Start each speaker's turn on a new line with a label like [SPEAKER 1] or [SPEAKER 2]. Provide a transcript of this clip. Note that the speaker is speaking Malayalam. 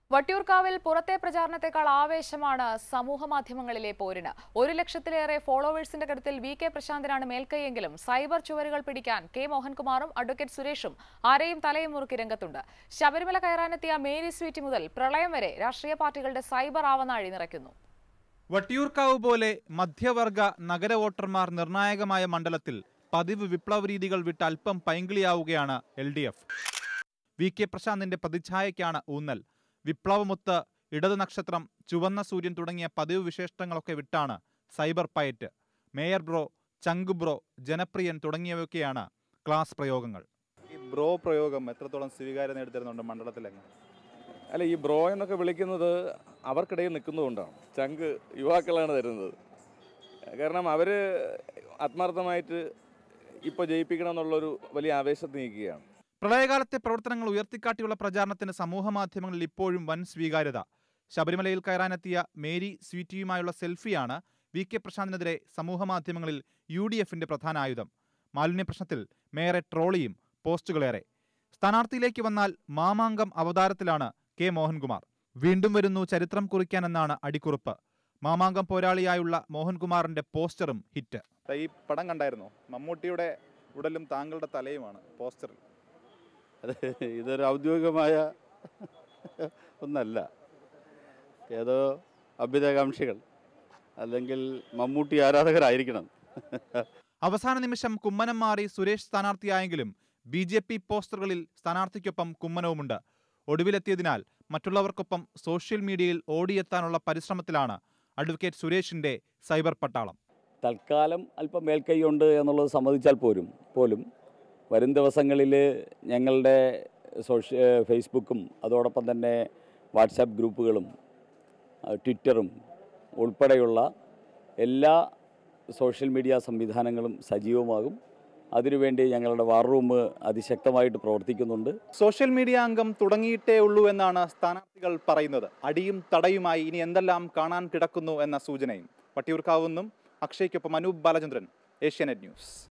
[SPEAKER 1] വട്ടിയൂർക്കാവിൽ പുറത്തെ പ്രചാരണത്തെക്കാൾ ആവേശമാണ് സമൂഹ മാധ്യമങ്ങളിലെ പോരിന് ഒരു ലക്ഷത്തിലേറെ ഫോളോവേഴ്സിന്റെ കരുത്തിൽ വി കെ പ്രശാന്തിനാണ് മേൽക്കൈയെങ്കിലും സൈബർ ചുവരുകൾ പിടിക്കാൻ കെ മോഹൻകുമാറും അഡ്വക്കേറ്റ് സുരേഷും ആരെയും തലയും മുറുക്കി രംഗത്തുണ്ട് ശബരിമല കയറാനെത്തിയ മേരി സ്വീറ്റി മുതൽ പ്രളയം വരെ രാഷ്ട്രീയ പാർട്ടികളുടെ സൈബർ ആവനാഴി നിറയ്ക്കുന്നു
[SPEAKER 2] വട്ടിയൂർക്കാവ് പോലെ മധ്യവർഗ നഗര വോട്ടർമാർ നിർണായകമായ മണ്ഡലത്തിൽ പതിവ് വിപ്ലവ രീതികൾ വിട്ട് അല്പം പൈങ്കിളിയാവുകയാണ് L D F V K പ്രശാന്തിന്റെ പ്രതിച്ഛായയ്ക്കാണ് ഊന്നൽ വിപ്ലവമൊത്ത് ഇടതു നക്ഷത്രം ചുവന്ന സൂര്യൻ തുടങ്ങിയ പതിവ് വിശേഷങ്ങളൊക്കെ വിട്ടാണ് സൈബർ പയറ്റ് മേയർ ബ്രോ ചങ്ക് ബ്രോ ജനപ്രിയൻ തുടങ്ങിയവയൊക്കെയാണ് ക്ലാസ് പ്രയോഗങ്ങൾ
[SPEAKER 3] ഈ ബ്രോ പ്രയോഗം എത്രത്തോളം സ്വീകാര്യത നേടിത്തരുന്നുണ്ട് മണ്ഡലത്തിലെങ്ങനെ
[SPEAKER 4] അല്ല ഈ ബ്രോ എന്നൊക്കെ വിളിക്കുന്നത് അവർക്കിടയിൽ നിൽക്കുന്നതുകൊണ്ടാണ് ചങ്ക് യുവാക്കളാണ് തരുന്നത് കാരണം അവർ ആത്മാർത്ഥമായിട്ട് ഇപ്പോൾ ജയിപ്പിക്കണം എന്നുള്ളൊരു വലിയ ആവേശത്തിൽ നിൽക്കുകയാണ്
[SPEAKER 2] പ്രളയകാലത്തെ പ്രവർത്തനങ്ങൾ ഉയർത്തിക്കാട്ടിയുള്ള പ്രചാരണത്തിന് സമൂഹ മാധ്യമങ്ങളിൽ ഇപ്പോഴും വൻ സ്വീകാര്യത ശബരിമലയിൽ കയറാനെത്തിയ മേരി സ്വീറ്റിയുമായുള്ള സെൽഫിയാണ് വി കെ പ്രശാന്തിനെതിരെ സമൂഹ മാധ്യമങ്ങളിൽ യു ഡി എഫിന്റെ പ്രധാന ആയുധം മാലിന്യ പ്രശ്നത്തിൽ മേയറെ ട്രോളിയും പോസ്റ്റുകളേറെ സ്ഥാനാർത്ഥിയിലേക്ക് വന്നാൽ മാമാങ്കം അവതാരത്തിലാണ് കെ മോഹൻകുമാർ വീണ്ടും വരുന്നു ചരിത്രം കുറിക്കാനെന്നാണ് അടിക്കുറിപ്പ് മാമാങ്കം പോരാളിയായുള്ള മോഹൻകുമാറിന്റെ പോസ്റ്ററും ഹിറ്റ്
[SPEAKER 3] ദാ ഈ പടം കണ്ടായിരുന്നോ മമ്മൂട്ടിയുടെ ഉടലും താങ്കളുടെ തലയുമാണ് പോസ്റ്ററിൽ
[SPEAKER 5] അത് ഇതൊരു ഔദ്യോഗികമായ ഒന്നല്ല ഏതോ അഭ്യുതകാംക്ഷികൾ അല്ലെങ്കിൽ മമ്മൂട്ടി ആരാധകരായിരിക്കണം
[SPEAKER 2] അവസാന നിമിഷം കുമ്മനം മാറി സുരേഷ് സ്ഥാനാർത്ഥിയായെങ്കിലും ബി ജെ പി പോസ്റ്ററുകളിൽ സ്ഥാനാർത്ഥിക്കൊപ്പം കുമ്മനവുമുണ്ട് ഒടുവിലെത്തിയതിനാൽ മറ്റുള്ളവർക്കൊപ്പം സോഷ്യൽ മീഡിയയിൽ ഓടിയെത്താനുള്ള പരിശ്രമത്തിലാണ് അഡ്വക്കേറ്റ് സുരേഷിന്റെ സൈബർ പട്ടാളം
[SPEAKER 6] തൽക്കാലം അല്പം മേൽക്കൈയുണ്ട് എന്നുള്ളത് സമ്മതിച്ചാൽ പോലും പോലും വരും ദിവസങ്ങളിൽ ഞങ്ങളുടെ സോഷ്യ ഫേസ്ബുക്കും അതോടൊപ്പം തന്നെ വാട്സാപ്പ് ഗ്രൂപ്പുകളും ആ, ട്വിറ്ററും ഉൾപ്പെടെയുള്ള എല്ലാ സോഷ്യൽ മീഡിയ സംവിധാനങ്ങളും സജീവമാകും അതിനുവേണ്ടി ഞങ്ങളുടെ വാർ റൂം അതിശക്തമായിട്ട് പ്രവർത്തിക്കുന്നുണ്ട്
[SPEAKER 3] സോഷ്യൽ മീഡിയ അംഗം തുടങ്ങിയിട്ടേ ഉള്ളൂ എന്നാണ് സ്ഥാനാർത്ഥികൾ പറയുന്നത് അടിയും തടയുമായി ഇനി എന്തെല്ലാം കാണാൻ കിടക്കുന്നു എന്ന സൂചനയും വട്ടിയൂർക്കാവുന്നും അക്ഷയ്ക്കൊപ്പം അനൂപ് ബാലചന്ദ്രൻ ഏഷ്യാനെറ്റ് ന്യൂസ്